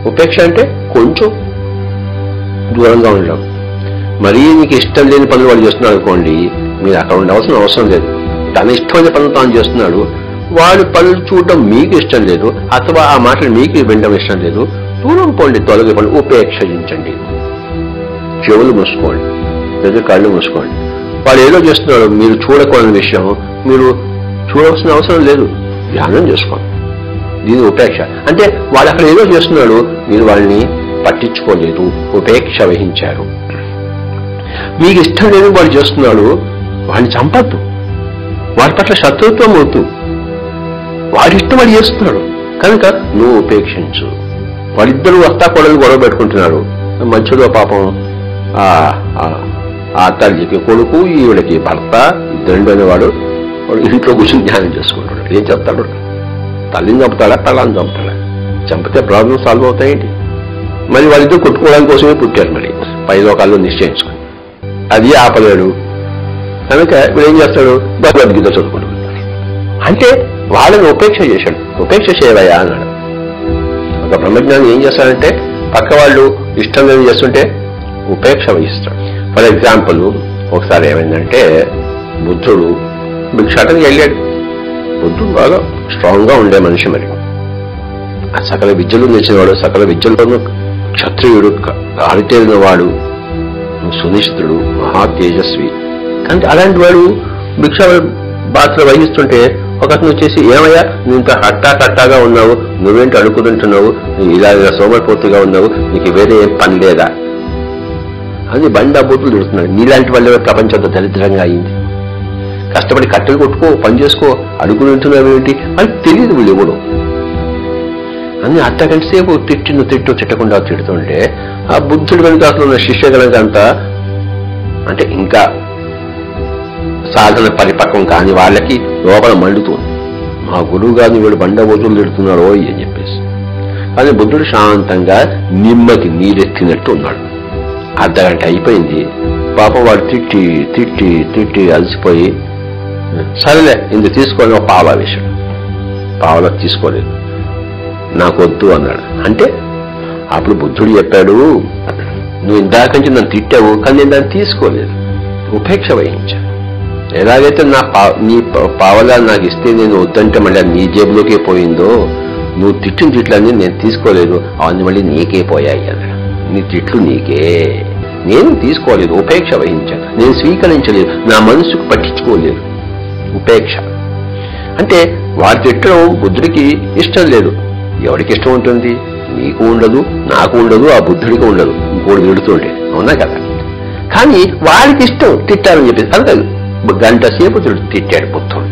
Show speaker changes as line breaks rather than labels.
ఉపేక్ష అంటే కొంచెం దూరంగా ఉండడం మరీ నీకు ఇష్టం లేని పనులు వాడు చేస్తున్నాడు అనుకోండి మీరు అక్కడ ఉండవలసిన అవసరం లేదు తన ఇష్టమైన పనులు తాను చేస్తున్నాడు వాడు పనులు చూడడం మీకు ఇష్టం లేదు అథవా ఆ మాటలు మీకు వినడం ఇష్టం లేదు దూరం పోండి తొలగి పని ఉపేక్షించండి చెవులు మూసుకోండి లేదా కళ్ళు మూసుకోండి వాడు ఏదో చేస్తున్నాడు మీరు చూడకూడని విషయం మీరు చూడవలసిన అవసరం లేదు ధ్యానం చేసుకోండి దీని ఉపేక్ష అంటే వాడు అక్కడ ఏదో చేస్తున్నాడు మీరు వాళ్ళని పట్టించుకోలేదు ఉపేక్ష వహించారు మీకు ఇష్టం లేని వాడు చేస్తున్నాడు వాడిని చంపద్దు వాడి పట్ల శత్రుత్వం వద్దు వాడి ఇష్టం వాడు చేస్తున్నాడు కనుక నువ్వు ఉపేక్షించు వాళ్ళిద్దరూ వస్తా కొడలు గొడవ పెట్టుకుంటున్నారు మధ్యలో పాపం ఆ ఆ- ఆ తల్లికి కొడుకు ఈవిడకి భర్త ఇద్దరు వాడు వాడు ఇంట్లో కూర్చొని ధ్యానం చేసుకుంటున్నాడు ఏం చెప్తాడు తల్లిని చంపుతాడా తల్లని చంపుతాడా చంపితే ప్రాబ్లం సాల్వ్ అవుతాయేంటి మరి వాళ్ళిద్దరు కొట్టుకోవడానికి కోసమే పుట్టారు మరి పై లోకాల్లో నిశ్చయించుకుని అది ఆపలేడు కనుక ఇప్పుడు ఏం చేస్తాడు భగవద్గీత చదువుకుంటాడు అంటే వాళ్ళని ఉపేక్ష చేశాడు ఉపేక్ష చేయవయ్యా అన్నాడు ఒక బ్రహ్మజ్ఞాని ఏం చేస్తాడంటే పక్క వాళ్ళు ఇష్టం లేని చేస్తుంటే ఉపేక్ష వహిస్తాడు ఫర్ ఎగ్జాంపుల్ ఒకసారి ఏమైందంటే బుద్ధుడు భిక్షాటనికి వెళ్ళాడు బుద్ధుడు బాగా స్ట్రాంగ్ గా ఉండే మనిషి మరి ఆ సకల విద్యలు నేర్చినవాడు సకల విద్యల్లోనూ క్షత్రియుడు క- ఆరితేరిన వాడు సునిశ్చితుడు మహా తేజస్వి కానీ అలాంటి వాడు భిక్ష పాత్ర వహిస్తుంటే ఒకతను వచ్చేసి ఏమయ్యా నువ్వు ఇంత హట్టా కట్టాగా ఉన్నావు నువ్వేంటి అడుగుతుంటున్నావు నువ్వు ఇలా ఇలా సోమరిపోతుగా ఉన్నావు నీకు వేరే ఏం పని లేదా అని బండి అబ్బోతులు తిడుతున్నాడు నీలాంటి వాళ్ళే ప్రపంచంతో దరిద్రంగా అయింది కష్టపడి కట్టెలు కొట్టుకో పని చేసుకో అడుగుతుంటున్నావు ఏంటి అని తెలియదు వీళ్ళు ఎవడు అని అర్ధగంట సేపు తిట్టిను తిట్టు తిట్టకుండా తిడుతుంటే ఆ బుద్ధుడి వెనుక అసలు ఉన్న శిష్యగలంతా అంటే ఇంకా సాధన పరిపక్వం కాని వాళ్ళకి లోపల మండుతుంది మా గురువు గారిని వీడు బండ బొద్దులు తిడుతున్నాడు ఓయ్ అని చెప్పేసి కానీ బుద్ధుడు శాంతంగా నిమ్మకి నీరెత్తినట్టు ఉన్నాడు అర్ధగంట అయిపోయింది పాపం వాడు తిట్టి తిట్టి తిట్టి అలసిపోయి సరేలే ఇంత తీసుకొని ఒక పావలా వేశాడు పావలా తీసుకోలేదు నాకు వద్దు అన్నాడు అంటే అప్పుడు బుద్ధుడు చెప్పాడు నువ్వు ఇందాక నుంచి నన్ను తిట్టావు కానీ నేను దాన్ని తీసుకోలేదు ఉపేక్ష వహించాను ఎలాగైతే నా పా నీ ప- పావలా నాకు ఇస్తే నేను వద్దంటే మళ్ళీ అది నీ జేబులోకే పోయిందో నువ్వు తిట్టిన తిట్లన్నీ నేను తీసుకోలేదు అవన్నీ మళ్ళీ నీకే పోయాయి అన్నాడు నీ తిట్లు నీకే నేను తీసుకోలేదు ఉపేక్ష వహించాను నేను స్వీకరించలేదు నా మనసుకు పట్టించుకోలేదు ఉపేక్ష అంటే వారి తిట్టడం బుద్ధుడికి ఇష్టం లేదు ఎవరికి ఇష్టం ఉంటుంది నీకు ఉండదు నాకు ఉండదు ఆ బుద్ధుడికి ఉండదు ఇంకోటి తిడుతుంటే అవునా కదా కానీ వాడికి ఇష్టం తిట్టాలని చెప్పేసి అంతే గంట సేపు తిడు- తిట్టాడు బుద్ధుడు